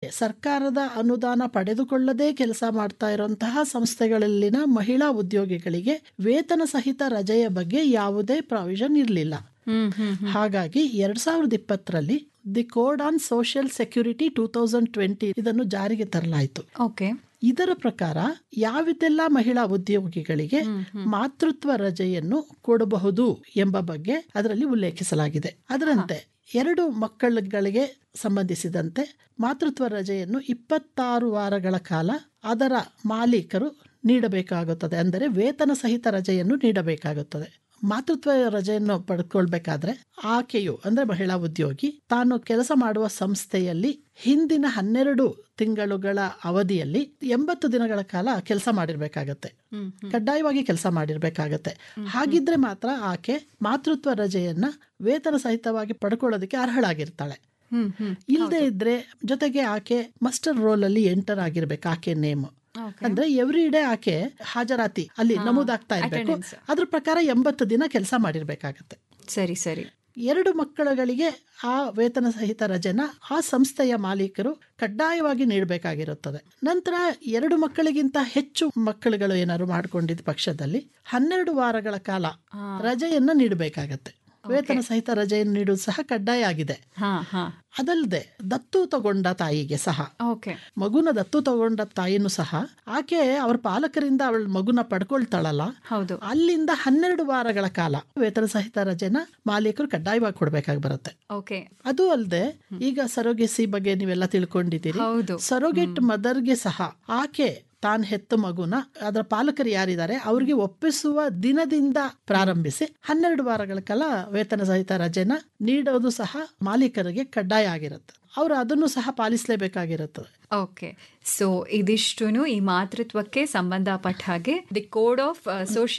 ಸರ್ಕಾರದ ಅನುದಾನ ಪಡೆದುಕೊಳ್ಳದೆ ಕೆಲಸ ಮಾಡ್ತಾ ಇರುವಂತಹ ಸಂಸ್ಥೆಗಳಲ್ಲಿನ ಮಹಿಳಾ ಉದ್ಯೋಗಿಗಳಿಗೆ ವೇತನ ಸಹಿತ ರಜೆಯ ಬಗ್ಗೆ ಯಾವುದೇ ಪ್ರಾವಿಷನ್ ಇರಲಿಲ್ಲ ಹ್ಮ್ ಹ್ಮ್ ಹಾಗಾಗಿ ಎರಡ್ ಸಾವಿರದ ಇಪ್ಪತ್ತರಲ್ಲಿ the code on social security two thousand twenty ಇದನ್ನು ಜಾರಿಗೆ ತರಲಾಯಿತು ಓಕೆ ಇದರ ಪ್ರಕಾರ ಯಾವಿದೆಲ್ಲ ಮಹಿಳಾ ಉದ್ಯೋಗಿಗಳಿಗೆ ಮಾತೃತ್ವ ರಜೆಯನ್ನು ಕೊಡಬಹುದು ಎಂಬ ಬಗ್ಗೆ ಅದರಲ್ಲಿ ಉಲ್ಲೇಖಿಸಲಾಗಿದೆ ಅದರಂತೆ ಎರಡು ಮಕ್ಕಳುಗಳಿಗೆ ಸಂಬಂಧಿಸಿದಂತೆ ಮಾತೃತ್ವ ರಜೆಯನ್ನು ಇಪ್ಪತ್ತಾರು ವಾರಗಳ ಕಾಲ ಅದರ ಮಾಲೀಕರು ನೀಡಬೇಕಾಗುತ್ತದೆ ಅಂದರೆ ವೇತನ ಸಹಿತ ರಜೆಯನ್ನು ನೀಡಬೇಕಾಗುತ್ತದೆ ಮಾತೃತ್ವ ರಜೆಯನ್ನು ಪಡ್ಕೊಳ್ಬೇಕಾದ್ರೆ ಆಕೆಯು ಅಂದ್ರೆ ಮಹಿಳಾ ಉದ್ಯೋಗಿ ತಾನು ಕೆಲಸ ಮಾಡುವ ಸಂಸ್ಥೆಯಲ್ಲಿ ಹಿಂದಿನ ಹನ್ನೆರಡು ತಿಂಗಳುಗಳ ಅವಧಿಯಲ್ಲಿ ಎಂಬತ್ತು ದಿನಗಳ ಕಾಲ ಕೆಲಸ ಮಾಡಿರ್ಬೇಕಾಗತ್ತೆ ಕಡ್ಡಾಯವಾಗಿ ಕೆಲಸ ಮಾಡಿರ್ಬೇಕಾಗತ್ತೆ ಹಾಗಿದ್ರೆ ಮಾತ್ರ ಆಕೆ ಮಾತೃತ್ವ ರಜೆಯನ್ನ ವೇತನ ಸಹಿತವಾಗಿ ಪಡ್ಕೊಳ್ಳೋದಕ್ಕೆ ಅರ್ಹಳಾಗಿರ್ತಾಳೆ ಹ್ಮ್ ಹ್ಮ್ ಇಲ್ಲದೆ ಇದ್ರೆ ಜೊತೆಗೆ ಆಕೆ ಮಸ್ಟರ್ ರೋಲ್ ಅಲ್ಲಿ ಎಂಟರ್ ಆಗಿರ್ಬೇಕು ಆಕೆ ನೇಮ್ Okay. ಅಂದ್ರೆ ಎವ್ರಿ ಡೇ ಆಕೆ ಹಾಜರಾತಿ ಅಲ್ಲಿ ನಮೂದಾಗ್ತಾ ಇರ್ಬೇಕು attendance. ಅದ್ರ ಪ್ರಕಾರ ಎಂಬತ್ತು ದಿನ ಕೆಲಸ ಮಾಡಿರ್ಬೇಕಾಗತ್ತೆ ಸರಿ ಸರಿ ಎರಡು ಮಕ್ಕಳುಗಳಿಗೆ ಆ ವೇತನ ಸಹಿತ ರಜೆನ ಆ ಸಂಸ್ಥೆಯ ಮಾಲೀಕರು ಕಡ್ಡಾಯವಾಗಿ ನೀಡಬೇಕಾಗಿರುತ್ತದೆ ನಂತರ ಎರಡು ಮಕ್ಕಳಿಗಿಂತ ಹೆಚ್ಚು ಮಕ್ಕಳುಗಳು ಏನಾದ್ರು ಮಾಡ್ಕೊಂಡಿದ್ದ ಪಕ್ಷದಲ್ಲಿ ಹನ್ನೆರಡು ವಾರಗಳ ಕಾಲ ರಜೆಯನ್ನ ನೀಡಬೇಕಾಗತ್ತೆ ವೇತನ ಸಹಿತ ರಜೆಯನ್ನು ನೀಡುವುದು ಸಹ ಕಡ್ಡಾಯ ಆಗಿದೆ ಹಾ ಹಾ ಅದಲ್ಲದೆ ದತ್ತು ತಗೊಂಡ ತಾಯಿಗೆ ಸಹ ಓಕೆ ಮಗುನ ದತ್ತು ತಗೊಂಡ ತಾಯಿನೂ ಸಹ ಆಕೆ ಅವ್ರ ಪಾಲಕರಿಂದ ಅವಳ ಮಗುನ ಪಡ್ಕೊಳ್ತಾಳಲ್ಲ ಹೌದು ಅಲ್ಲಿಂದ ಹನ್ನೆರಡು ವಾರಗಳ ಕಾಲ ವೇತನ ಸಹಿತ ರಜೆನ ಮಾಲೀಕರು ಕಡ್ಡಾಯವಾಗಿ ಕೊಡ್ಬೇಕಾಗಿ ಬರುತ್ತೆ ಓಕೆ ಅದು ಅಲ್ಲದೆ ಈಗ ಸರೋಗೆಸಿ ಬಗ್ಗೆ ನೀವೆಲ್ಲ ತಿಳ್ಕೊಂಡಿದ್ದೀರಿ ಹೌದು ಸರೋಗೆಟ್ ಮದರ್ಗೆ ಸಹ ಆಕೆ ತಾನ್ ಹೆತ್ತ ಮಗುನ ಅದರ ಪಾಲಕರು ಯಾರಿದ್ದಾರೆ ಅವ್ರಿಗೆ ಒಪ್ಪಿಸುವ ದಿನದಿಂದ ಪ್ರಾರಂಭಿಸಿ ಹನ್ನೆರಡು ವಾರಗಳ ಕಾಲ ವೇತನ ಸಹಿತ ರಜೆನ ನೀಡೋದು ಸಹ ಮಾಲೀಕರಿಗೆ ಕಡ್ಡಾಯ ಆಗಿರುತ್ತೆ ಅವರು ಅದನ್ನು ಸಹ ಪಾಲಿಸಲೇಬೇಕಾಗಿರುತ್ತದೆ ಓಕೆ ಸೊ ಇದಿಷ್ಟು ಈ ಮಾತೃತ್ವಕ್ಕೆ ಸಂಬಂಧಪಟ್ಟ ಹಾಗೆ ದಿ ಕೋಡ್ ಆಫ್ ಸೋಷಿಯಲ್